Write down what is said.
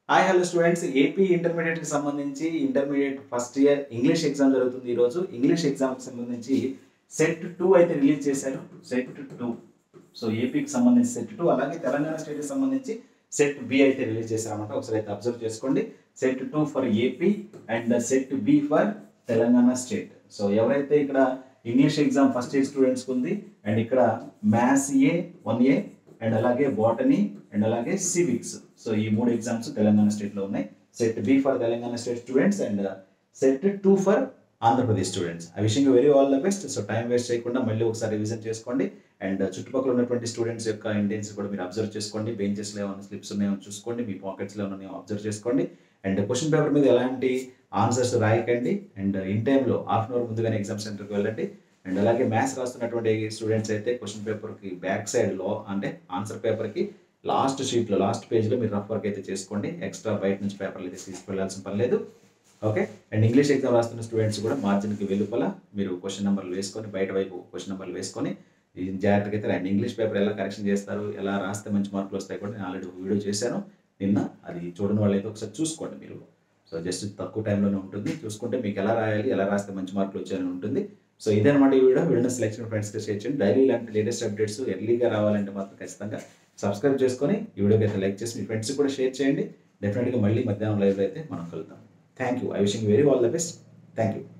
hi hello students AP intermediate కి సంబంధించి intermediate first year English exam జరుగుతుంది ఈ రోజు ఇంగ్లీష్ ఎగ్జామ్ కి సంబంధించి సెట్ టూ అయితే రిలీజ్ చేశారు సెట్ టూ సో ఏపీకి సంబంధించి సెట్ టూ అలాగే తెలంగాణ స్టేట్ కి సంబంధించి సెట్ బి అయితే రిలీజ్ చేశారన్నమాట ఒకసారి అయితే అబ్జర్వ్ చేసుకోండి set two for AP and set B for Telangana state so ఎవరైతే ఇక్కడ English exam first year students ఉంది అండ్ ఇక్కడ maths A one A and అలాగే బాటనీ అండ్ అలాగే సివిక్స్ సో ఈ మూడు ఎగ్జామ్స్ తెలంగాణ స్టేట్ లో ఉన్నాయి set B for Telangana state students and set two for Andhra Pradesh students I wishing very all the best so time waste చేయకుండా మళ్ళీ ఒకసారి రివిజన్ చేసుకోండి అండ్ చుట్టుపక్కల ఉన్నటువంటి స్టూడెంట్స్ యొక్క ఇంటెన్స్ కూడా మీరు అబ్జర్వ్ చేసుకోండి బెంచెస్లో ఏమైనా స్లిప్స్ ఉన్నాయో చూసుకోండి మీ పాకెట్స్లో ఉన్నాయో అబ్జర్వ్ చేసుకోండి అండ్ క్వశ్చన్ పేపర్ మీద ఎలాంటి ఆన్సర్స్ రాయకండి అండ్ ఇన్ టైంలో హాఫ్ అన్ అవర్ ముందుగానే ఎగ్జామ్ సెంటర్కి వెళ్ళండి అండ్ అలాగే మ్యాథ్స్ రాస్తున్నటువంటి స్టూడెంట్స్ అయితే క్వశ్చన్ పేపర్కి బ్యాక్ సైడ్లో అంటే ఆన్సర్ పేపర్కి లాస్ట్ షీట్లో లాస్ట్ పేజ్లో మీరు రఫ్ వర్క్ అయితే చేసుకోండి ఎక్స్ట్రా బయట నుంచి పేపర్లు అయితే తీసుకెళ్లాల్సిన పని లేదు ఓకే అండ్ ఇంగ్లీష్ ఎగ్జామ్ రాస్తున్న స్టూడెంట్స్ కూడా మార్జిన్కి వెలుపల మీరు క్వశ్చన్ నెంబర్లు వేసుకొని బయట వైపు క్వశ్చన్ నెంబర్లు వేసుకొని ఈ జాగ్రత్తగా అయితే రండి ఇంగ్లీష్ పేపర్ ఎలా కరెక్షన్ చేస్తారు ఎలా రాస్తే మంచి మార్కులు వస్తాయి కూడా నేను ఆల్రెడీ ఒక వీడియో చేశాను నిన్న అది చూడని వాళ్ళైతే ఒకసారి చూసుకోండి మీరు సో జస్ట్ తక్కువ టైంలోనే ఉంటుంది చూసుకుంటే మీకు ఎలా రాయాలి ఎలా రాస్తే మంచి మార్కులు వచ్చాయని ఉంటుంది సో ఇదనమాట ఈ వీడియో వీడియో సెలెక్షన్ ఫ్రెండ్స్కి షేర్ చేయండి డైలీ ఇలాంటి లేటెస్ట్ అప్డేట్స్ ఎర్లీగా రావాలంటే మాత్రం ఖచ్చితంగా సబ్స్క్రైబ్ చేసుకొని ఈ వీడియోకి అయితే లైక్ చేసి మీ ఫ్రెండ్స్కి కూడా షేర్ చేయండి డెఫినెట్గా మళ్ళీ మధ్యాహ్నం లైవ్లో అయితే మనం కలుద్దాం thank you I wishing very all the best thank you